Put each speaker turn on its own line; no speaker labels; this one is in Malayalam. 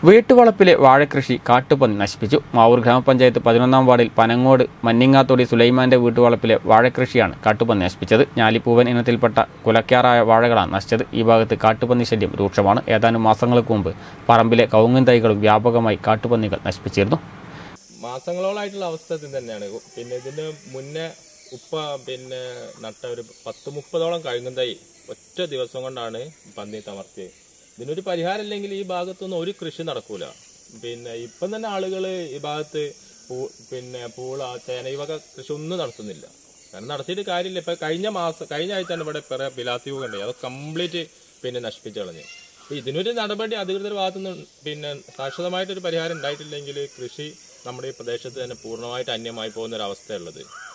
വീട്ടുവളപ്പിലെ വാഴകൃഷി കാട്ടുപന്നി നശിപ്പിച്ചു മാവൂർ ഗ്രാമപഞ്ചായത്ത് പതിനൊന്നാം വാർഡിൽ പനങ്ങോട് മന്നിങ്ങാത്തൊടി സുലൈമാന്റെ വീട്ടുവളപ്പിലെ വാഴകൃഷിയാണ് കാട്ടുപന്നി നശിപ്പിച്ചത് ഞാലിപ്പൂവൻ ഇനത്തിൽപ്പെട്ട കുലക്കാറായ വാഴകളാണ് നശിച്ചത് ഈ ഭാഗത്ത് കാട്ടുപന്നി ശല്യം രൂക്ഷമാണ് ഏതാനും മാസങ്ങൾക്ക് മുമ്പ് പറമ്പിലെ കവുങ്ങൻ തൈകളും വ്യാപകമായി കാട്ടുപന്നികൾ നശിപ്പിച്ചിരുന്നു
മാസങ്ങളോളായിട്ടുള്ള അവസ്ഥ ഇത് തന്നെയാണ് പിന്നെ ഇതിന് മുന്നേ ഉപ്പ പിന്നെ നട്ട ഒരു പത്ത് മുപ്പതോളം കഴുകും തൈ ഒറ്റ ദിവസം കൊണ്ടാണ് പന്നി തമർത്തിയത് ഇതിനൊരു പരിഹാരം ഇല്ലെങ്കിൽ ഈ ഭാഗത്തൊന്നും ഒരു കൃഷി നടക്കൂല പിന്നെ ഇപ്പം തന്നെ ആളുകൾ ഈ ഭാഗത്ത് പൂ- പിന്നെ പൂള ചേന ഈ വക കൃഷി ഒന്നും നടത്തുന്നില്ല കാരണം നടത്തിയിട്ട് കാര്യമില്ല ഇപ്പൊ കഴിഞ്ഞ മാസം കഴിഞ്ഞ ആഴ്ചയാണ് ഇവിടെ കുറെ പിലാത്തി ഉണ്ടായി അത് കംപ്ലീറ്റ് പിന്നെ നശിപ്പിച്ചു കളഞ്ഞു അപ്പൊ ഇതിനൊരു നടപടി അധികൃതർ ഭാഗത്തുനിന്ന് പിന്നെ ശാശ്വതമായിട്ടൊരു പരിഹാരം ഉണ്ടായിട്ടില്ലെങ്കിൽ കൃഷി നമ്മുടെ ഈ പ്രദേശത്ത് തന്നെ പൂർണ്ണമായിട്ട് അന്യമായി പോകുന്ന ഒരു അവസ്ഥയുള്ളത്